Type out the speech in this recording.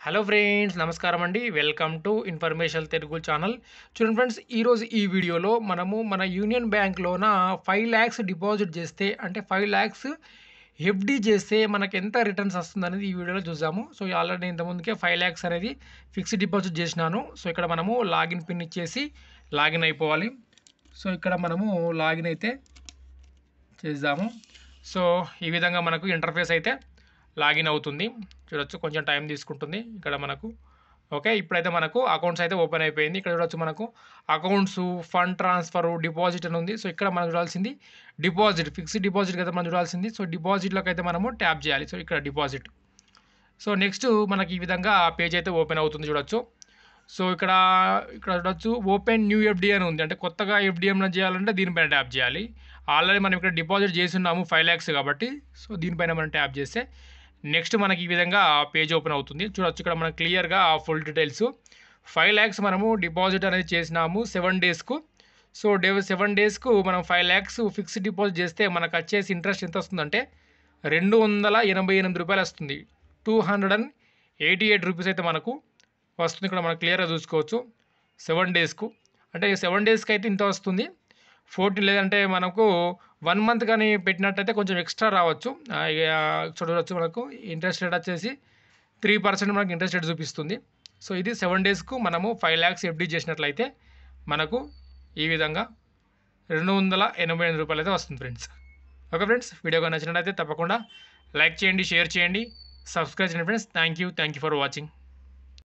hello friends నమస్కారం అండి welcome to information Telugu channel చూడండి ఫ్రెండ్స్ ఈరోజు ఈ వీడియోలో మనము మన యూనియన్ బ్యాంక్లోన ఫైవ్ ల్యాక్స్ డిపాజిట్ చేస్తే అంటే ఫైవ్ ల్యాక్స్ ఎఫ్డి చేస్తే మనకి ఎంత రిటర్న్స్ వస్తుంది అనేది ఈ వీడియోలో చూసాము సో ఆల్రెడీ ఇంతకుముందుకే ఫైవ్ ల్యాక్స్ అనేది ఫిక్స్డ్ డిపాజిట్ చేసినాను సో ఇక్కడ మనము లాగిన్ పిన్ ఇచ్చేసి లాగిన్ అయిపోవాలి సో ఇక్కడ మనము లాగిన్ అయితే చేద్దాము సో ఈ విధంగా మనకు ఇంటర్ఫేస్ అయితే లాగిన్ అవుతుంది చూడొచ్చు కొంచెం టైం తీసుకుంటుంది ఇక్కడ మనకు ఓకే ఇప్పుడైతే మనకు అకౌంట్స్ అయితే ఓపెన్ అయిపోయింది ఇక్కడ చూడొచ్చు మనకు అకౌంట్స్ ఫండ్ ట్రాన్స్ఫర్ డిపాజిట్ అని ఉంది సో ఇక్కడ మనం చూడాల్సింది డిపాజిట్ ఫిక్స్డ్ డిపాజిట్ అయితే మనం చూడాల్సింది సో డిపాజిట్లోకి అయితే మనము ట్యాప్ చేయాలి సో ఇక్కడ డిపాజిట్ సో నెక్స్ట్ మనకి ఈ విధంగా పేజ్ అయితే ఓపెన్ అవుతుంది చూడొచ్చు సో ఇక్కడ ఇక్కడ చూడొచ్చు ఓపెన్ న్యూ ఎఫ్డి అని ఉంది అంటే కొత్తగా ఎఫ్డిఎంలో చేయాలంటే దీనిపైన ట్యాప్ చేయాలి ఆల్రెడీ మనం ఇక్కడ డిపాజిట్ చేసి ఉన్నాము ఫైవ్ ల్యాక్స్ కాబట్టి సో దీనిపైన మనం ట్యాప్ చేస్తే నెక్స్ట్ మనకి ఈ విధంగా పేజ్ ఓపెన్ అవుతుంది చూడొచ్చు ఇక్కడ మనకు క్లియర్గా ఫుల్ డీటెయిల్స్ ఫైవ్ ల్యాక్స్ మనము డిపాజిట్ అనేది చేసినాము సెవెన్ డేస్కు సో డే సెవెన్ డేస్కు మనం ఫైవ్ ల్యాక్స్ ఫిక్స్డ్ డిపాజిట్ చేస్తే మనకు వచ్చేసి ఇంట్రెస్ట్ ఎంత వస్తుందంటే రెండు వందల ఎనభై ఎనిమిది రూపాయలు వస్తుంది two hundred and eighty eight rupees అయితే మనకు వస్తుంది ఇక్కడ మనం క్లియర్గా చూసుకోవచ్చు సెవెన్ డేస్కు అంటే సెవెన్ డేస్కి అయితే ఇంత వస్తుంది ఫోర్టీన్ లేదంటే మనకు వన్ మంత్ కానీ పెట్టినట్టయితే కొంచెం ఎక్స్ట్రా రావచ్చు ఆ, ఇక చూడవచ్చు మనకు ఇంట్రెస్ట్ రేట్ వచ్చేసి త్రీ పర్సెంట్ మనకు ఇంట్రెస్ట్ రేట్ చూపిస్తుంది సో ఇది సెవెన్ డేస్కు మనము ఫైవ్ ల్యాక్స్ ఎఫ్డీ చేసినట్లయితే మనకు ఈ విధంగా రెండు వందల ఎనభై ఎనిమిది రూపాయలు అయితే వస్తుంది ఫ్రెండ్స్ ఓకే ఫ్రెండ్స్ వీడియో నచ్చినట్లయితే తప్పకుండా లైక్ చేయండి షేర్ చేయండి సబ్స్క్రైబ్ చేయండి friends thank you thank you for watching